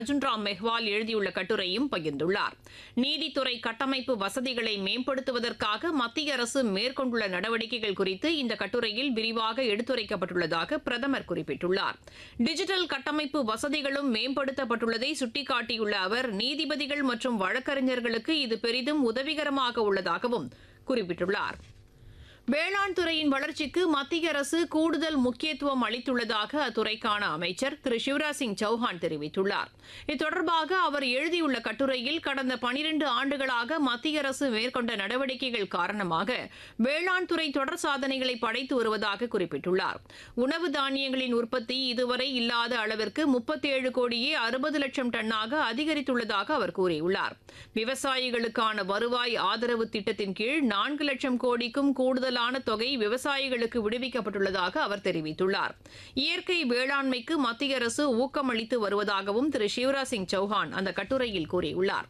அர்ஜுன் ராம் மெஹ்வால் எழுதியுள்ள கட்டுரையும் பகிர்ந்துள்ளார் நீதித்துறை கட்டமைப்பு வசதிகளை மேம்படுத்துவதற்காக மத்திய அரசு மேற்கொண்டுள்ள நடவடிக்கைகள் குறித்து இந்த கட்டுரையில் விரிவாக எடுத்துரைக்கப்பட்டுள்ளதாக பிரதமர் குறிப்பிட்டுள்ளார் டிஜிட்டல் கட்டமைப்பு வசதிகளும் மேம்படுத்தப்பட்டுள்ளதை சுட்டிக்காட்டியுள்ள அவர் நீதிபதிகள் மற்றும் வழக்கறிஞர்களுக்கு இது பெரிதும் உதவிகரமாக உள்ளதாகவும் குறிப்பிட்டுள்ளார் வேளாண் துறையின் வளர்ச்சிக்கு மத்திய அரசு கூடுதல் முக்கியத்துவம் அளித்துள்ளதாக அத்துறைக்கான அமைச்சர் திரு சிவராஜ் சிங் சௌஹான் தெரிவித்துள்ளார் இது அவர் எழுதியுள்ள கட்டுரையில் கடந்த பனிரெண்டு ஆண்டுகளாக மத்திய அரசு மேற்கொண்ட நடவடிக்கைகள் காரணமாக வேளாண் துறை தொடர் சாதனைகளை படைத்து வருவதாக குறிப்பிட்டுள்ளார் உணவு தானியங்களின் உற்பத்தி இதுவரை இல்லாத அளவிற்கு முப்பத்தேழு கோடியே அறுபது லட்சம் டன்னாக அதிகரித்துள்ளதாக அவர் கூறியுள்ளார் விவசாயிகளுக்கான வருவாய் ஆதரவு திட்டத்தின் கீழ் நான்கு லட்சம் கோடிக்கும் கூடுதலான தொகை விவசாயிகளுக்கு விடுவிக்கப்பட்டுள்ளதாக அவர் தெரிவித்துள்ளார் இயற்கை வேளாண்மைக்கு மத்திய அரசு ஊக்கமளித்து வருவதாகவும் திரு சிவராஜ் சிங் சௌஹான் அந்த கட்டுரையில் கூறியுள்ளார்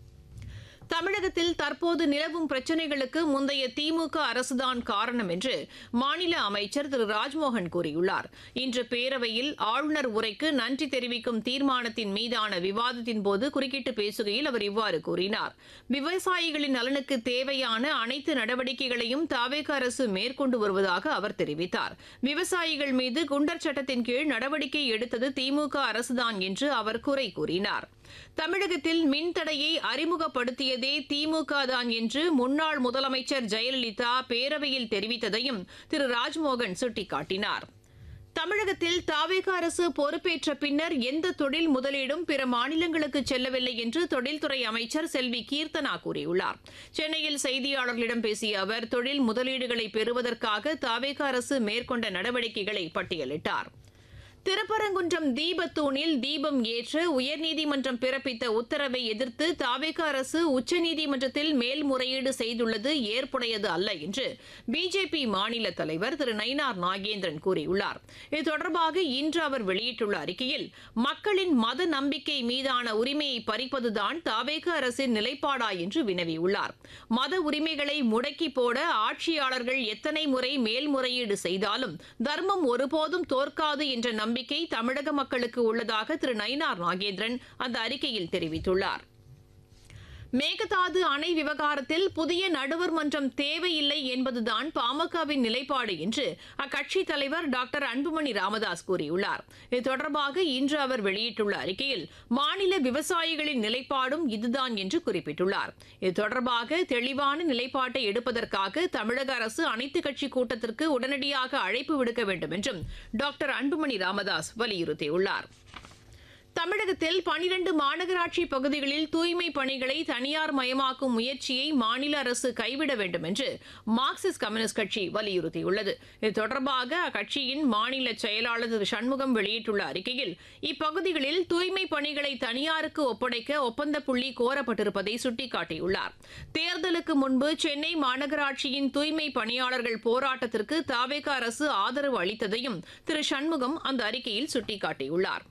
தமிழகத்தில் தற்போது நிலவும் பிரச்சினைகளுக்கு முந்தைய திமுக அரசுதான் காரணம் என்று மாநில அமைச்சர் திரு ராஜ்மோகன் கூறியுள்ளார் இன்று பேரவையில் ஆளுநர் உரைக்கு நன்றி தெரிவிக்கும் தீர்மானத்தின் மீதான விவாதத்தின் போது குறுக்கிட்டு பேசுகையில் அவர் இவ்வாறு கூறினார் விவசாயிகளின் நலனுக்கு தேவையான அனைத்து நடவடிக்கைகளையும் தாவேக அரசு மேற்கொண்டு வருவதாக அவர் தெரிவித்தார் விவசாயிகள் மீது குண்டர் சட்டத்தின் கீழ் நடவடிக்கை எடுத்தது திமுக அரசுதான் என்று அவர் குறை கூறினார் தமிழகத்தில் மின்தடையை அறிமுகப்படுத்தியதே திமுக தான் என்று முன்னாள் முதலமைச்சர் ஜெயலலிதா பேரவையில் தெரிவித்ததையும் திரு ராஜ்மோகன் சுட்டிக்காட்டினார் தமிழகத்தில் தாவேக அரசு பொறுப்பேற்ற பின்னர் எந்த தொழில் முதலீடும் பிற மாநிலங்களுக்கு செல்லவில்லை என்று தொழில்துறை அமைச்சர் செல்வி கீர்த்தனா கூறியுள்ளார் சென்னையில் செய்தியாளர்களிடம் பேசிய அவர் தொழில் முதலீடுகளை பெறுவதற்காக தாவேக அரசு மேற்கொண்ட நடவடிக்கைகளை பட்டியலிட்டார் திருப்பரங்குன்றம் தீபத்தூணில் தீபம் ஏற்ற உயர்நீதிமன்றம் பிறப்பித்த உத்தரவை எதிர்த்து தாவேக அரசு உச்சநீதிமன்றத்தில் மேல்முறையீடு செய்துள்ளது ஏற்புடையது அல்ல என்று பிஜேபி மாநில தலைவர் திரு நயினார் நாகேந்திரன் கூறியுள்ளார் இது தொடர்பாக இன்று அவர் வெளியிட்டுள்ள அறிக்கையில் மக்களின் மத நம்பிக்கை மீதான உரிமையை பறிப்பதுதான் தாவேக அரசின் நிலைப்பாடா என்று வினவியுள்ளார் மத உரிமைகளை முடக்கி போட ஆட்சியாளர்கள் எத்தனை முறை மேல்முறையீடு செய்தாலும் தர்மம் ஒருபோதும் தோற்காது என்ற நம்பிக்கை தமிழக மக்களுக்கு உள்ளதாக திரு நயினார் நாகேந்திரன் அந்த அறிக்கையில் தெரிவித்துள்ளார் மேகதாது அணை விவகாரத்தில் புதிய நடுவர் மன்றம் தேவையில்லை என்பதுதான் பாமகவின் நிலைப்பாடு என்று அக்கட்சி தலைவர் டாக்டர் அன்புமணி ராமதாஸ் கூறியுள்ளார் இது தொடர்பாக இன்று அவர் வெளியிட்டுள்ள அறிக்கையில் மாநில விவசாயிகளின் நிலைப்பாடும் இதுதான் என்று குறிப்பிட்டுள்ளார் இது தொடர்பாக தெளிவான நிலைப்பாட்டை எடுப்பதற்காக தமிழக அரசு அனைத்துக் கட்சி கூட்டத்திற்கு உடனடியாக அழைப்பு விடுக்க வேண்டும் என்றும் டாக்டர் அன்புமணி ராமதாஸ் வலியுறுத்தியுள்ளார் தமிழகத்தில் பனிரண்டு மாநகராட்சி பகுதிகளில் தூய்மை பணிகளை தனியார் மயமாக்கும் முயற்சியை மாநில அரசு கைவிட வேண்டும் என்று மார்க்சிஸ்ட் கம்யூனிஸ்ட் கட்சி வலியுறுத்தியுள்ளது இது தொடர்பாக அக்கட்சியின் மாநில செயலாளர் திரு சண்முகம் வெளியிட்டுள்ள அறிக்கையில் இப்பகுதிகளில் தூய்மை பணிகளை தனியாருக்கு ஒப்படைக்க ஒப்பந்த புள்ளி கோரப்பட்டிருப்பதை சுட்டிக்காட்டியுள்ளார் தேர்தலுக்கு முன்பு சென்னை மாநகராட்சியின் தூய்மை பணியாளர்கள் போராட்டத்திற்கு தாவேக அரசு ஆதரவு அளித்ததையும் திரு சண்முகம் அந்த அறிக்கையில் சுட்டிக்காட்டியுள்ளார்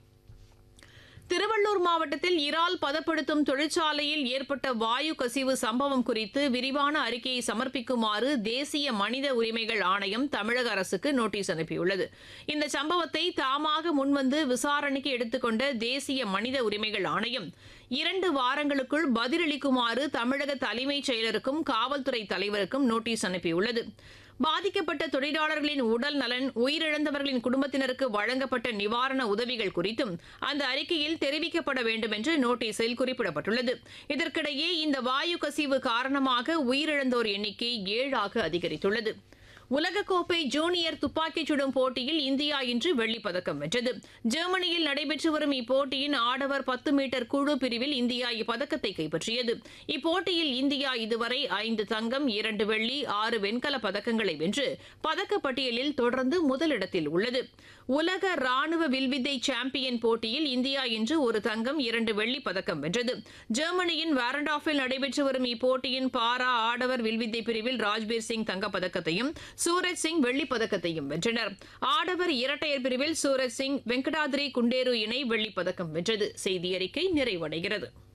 திருவள்ளூர் மாவட்டத்தில் இறால் பதப்படுத்தும் தொழிற்சாலையில் ஏற்பட்ட வாயு கசிவு சம்பவம் குறித்து விரிவான அறிக்கையை சமர்ப்பிக்குமாறு தேசிய மனித உரிமைகள் ஆணையம் தமிழக அரசுக்கு நோட்டீஸ் அனுப்பியுள்ளது இந்த சம்பவத்தை தாமாக முன்வந்து விசாரணைக்கு எடுத்துக்கொண்ட தேசிய மனித உரிமைகள் ஆணையம் இரண்டு வாரங்களுக்குள் பதிலளிக்குமாறு தமிழக தலைமைச் செயலருக்கும் காவல்துறை தலைவருக்கும் நோட்டீஸ் அனுப்பியுள்ளது பாதிக்கப்பட்ட தொழிலாளர்களின் உடல் நலன் உயிரிழந்தவர்களின் குடும்பத்தினருக்கு வழங்கப்பட்ட நிவாரண உதவிகள் குறித்தும் அந்த அறிக்கையில் தெரிவிக்கப்பட வேண்டும் என்று நோட்டீஸில் குறிப்பிடப்பட்டுள்ளது இதற்கிடையே இந்த வாயு கசிவு காரணமாக உயிரிழந்தோர் எண்ணிக்கை ஏழாக அதிகரித்துள்ளது உலகக்கோப்பை ஜூனியர் துப்பாக்கிச் சுடும் போட்டியில் இந்தியா இன்று வெள்ளிப் பதக்கம் வென்றது ஜெர்மனியில் நடைபெற்று வரும் இப்போட்டியின் ஆடவர் பத்து மீட்டர் குழு பிரிவில் இந்தியா இப்பதக்கத்தை கைப்பற்றியது இப்போட்டியில் இந்தியா இதுவரை ஐந்து தங்கம் இரண்டு வெள்ளி ஆறு வெண்கலப் பதக்கங்களை வென்று பதக்கப்பட்டியலில் தொடர்ந்து முதலிடத்தில் உள்ளது உலக ராணுவ வில்வித்தை சாம்பியன் போட்டியில் இந்தியா இன்று ஒரு தங்கம் இரண்டு வெள்ளிப் பதக்கம் வென்றது ஜெர்மனியின் வாரண்டாஃபில் நடைபெற்று வரும் இப்போட்டியின் பாரா ஆடவர் வில்வித்தை பிரிவில் ராஜ்பீர் சிங் தங்கப்பதக்கத்தையும் சூரஜ் சிங் வெள்ளிப் பதக்கத்தையும் வென்றனர் ஆடவர் இரட்டையர் பிரிவில் சூரஜ் சிங் வெங்கடாதிரி குண்டேரு இணை வெள்ளிப் பதக்கம் வென்றது செய்தி அறிக்கை நிறைவடைகிறது